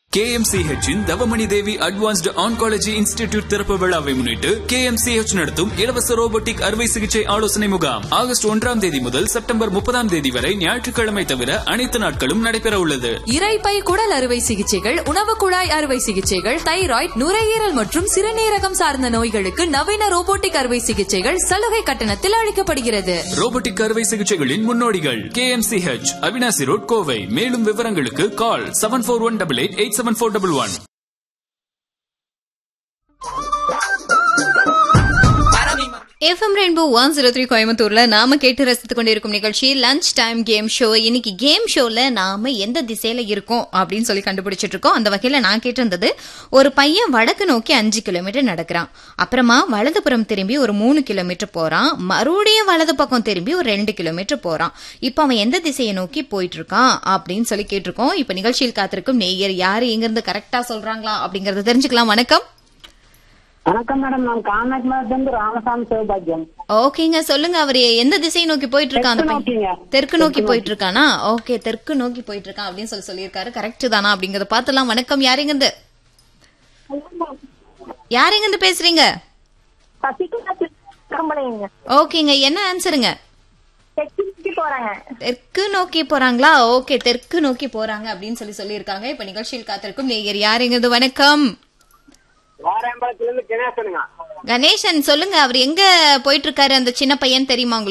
KMCH இன் Thavamani Devi advanced oncology institute திறப்பு விழாவை முன்னிட்டு KMCH நடத்தும் இலவச ரோபோட்டிக் அறுவை சிகிச்சை ஆலோசனை முகாம் ஆகஸ்ட் ஒன்றாம் தேதி முதல் செப்டம்பர் முப்பதாம் தேதி வரை ஞாயிற்றுக்கிழமை தவிர அனைத்து நாட்களும் நடைபெற உள்ளது இரைப்பை குடல் அறுவை சிகிச்சைகள் உணவு குழாய் அறுவை சிகிச்சைகள் தைராய்டு நுரையீரல் மற்றும் சிறுநீரகம் சார்ந்த நோய்களுக்கு நவீன ரோபோட்டிக் அறுவை சிகிச்சைகள் சலுகை கட்டணத்தில் அளிக்கப்படுகிறது ரோபோட்டிக் அறுவை சிகிச்சைகளின் முன்னோடிகள் KMCH அவினாசி ரோட் கோவை மேலும் விவரங்களுக்கு call seven four one double eight eight seven four double one FM rainbow one zero three கோயம்புத்தூர்ல நாம கேட்டு ரசித்துக் கொண்டிருக்கும் நிகழ்ச்சி லஞ்ச் டைம் கேம் ஷோ இன்னைக்கு கேம் ஷோல நாம எந்த திசையில இருக்கோம் அப்படின்னு சொல்லி கண்டுபிடிச்சிட்டு இருக்கோம் அந்த வகையில நான் கேட்டிருந்தது ஒரு பையன் வடக்கு நோக்கி அஞ்சு கிலோமீட்டர் நடக்கிறான் அப்புறமா வலதுபுறம் திரும்பி ஒரு மூணு கிலோமீட்டர் போறான் மறுபடியும் வலது பக்கம் திரும்பி ஒரு ரெண்டு கிலோமீட்டர் போறான் இப்ப அவன் எந்த திசையை நோக்கி போயிட்டு இருக்கான் அப்படின்னு சொல்லி கேட்டிருக்கோம் இப்ப நிகழ்ச்சியில் காத்திருக்கும் நேயர் யாரு எங்க இருந்து கரெக்டா சொல்றாங்களா அப்படிங்கறத தெரிஞ்சுக்கலாம் வணக்கம் வணக்கம் மேடம் நான் காமராஜ்ல இருந்து ராமசாமி சிவபாக்கியம் ஓகேங்க சொல்லுங்க அவர் எந்த திசையை நோக்கி போயிட்டு இருக்கான் அந்த தெற்கு பையன்? நோக்கிங்க. தெற்கு நோக்கி போயிட்டு இருக்கானா ஓகே தெற்கு நோக்கி போயிட்டு இருக்கான் அப்படின்னு சொல்லி சொல்லியிருக்காரு கரெக்ட் தானா அப்படிங்கறத பார்த்தலாம் வணக்கம் யாருங்க யாருங்க பேசுறீங்க சசிகலா திரும்பலைங்க ஓகேங்க என்ன ஆன்சருங்க தெற்கு போறாங்க தெற்கு நோக்கி போறாங்களா ஓகே தெற்கு நோக்கி போறாங்க அப்படின்னு சொல்லி சொல்லியிருக்காங்க இப்ப நிகழ்ச்சியில் காத்திருக்கும் நேயர் யாருங்கிறது வணக்கம் வாரம்பலத்துல இருந்து கணேசனுங்க கணேசன் சொல்லுங்க அவர் எங்க போயிட்டு இருக்காரு அந்த சின்ன பையன் தெரியுமா உங்களுக்கு